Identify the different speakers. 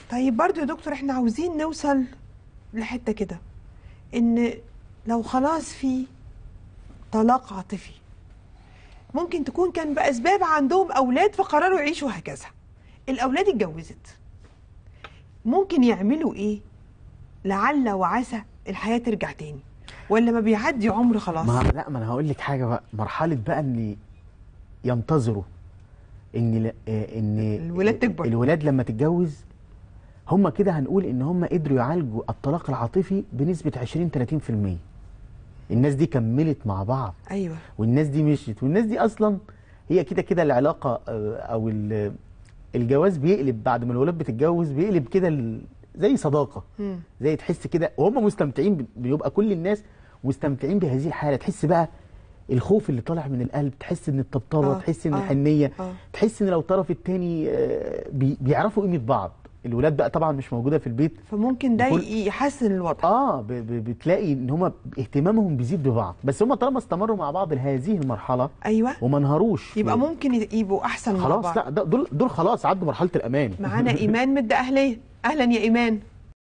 Speaker 1: طيب برضو يا دكتور احنا عاوزين نوصل لحته كده ان لو خلاص في طلاق عاطفي ممكن تكون كان باسباب عندهم اولاد فقرروا يعيشوا هكذا الاولاد اتجوزت ممكن يعملوا ايه لعل وعسى الحياه ترجع تاني ولا ما بيعدي عمر خلاص
Speaker 2: ما لا ما انا هقول لك حاجه بقى مرحله بقى ان ينتظروا ان ل- آه، ان
Speaker 1: الولاد تكبر.
Speaker 2: الولاد لما تتجوز هم كده هنقول ان هم قدروا يعالجوا الطلاق العاطفي بنسبه 20 30% الناس دي كملت مع بعض
Speaker 1: ايوه
Speaker 2: والناس دي مشيت والناس دي اصلا هي كده كده العلاقه آه، او ال- الجواز بيقلب بعد ما الولاد بتتجوز بيقلب كده ال- زي صداقه
Speaker 1: مم.
Speaker 2: زي تحس كده وهم مستمتعين ب- بيبقى كل الناس مستمتعين بهذه الحاله تحس بقى الخوف اللي طالع من القلب تحس ان الطبطبه
Speaker 1: آه،
Speaker 2: تحس ان
Speaker 1: آه،
Speaker 2: الحنيه
Speaker 1: آه.
Speaker 2: تحس ان لو الطرف التاني آه، بي- بيعرفوا قيمه بعض الولاد بقى طبعا مش موجوده في البيت
Speaker 1: فممكن ده
Speaker 2: كل-
Speaker 1: يحسن الوضع
Speaker 2: اه ب- ب- بتلاقي ان هم اهتمامهم بيزيد ببعض بس هم طالما استمروا مع بعض لهذه المرحله
Speaker 1: ايوه
Speaker 2: وما انهاروش
Speaker 1: يبقى
Speaker 2: و-
Speaker 1: ممكن يبقوا احسن مع
Speaker 2: خلاص
Speaker 1: بعض
Speaker 2: لا ده- دول دول خلاص عدوا مرحله الامان
Speaker 1: معانا ايمان مد اهليه اهلا يا ايمان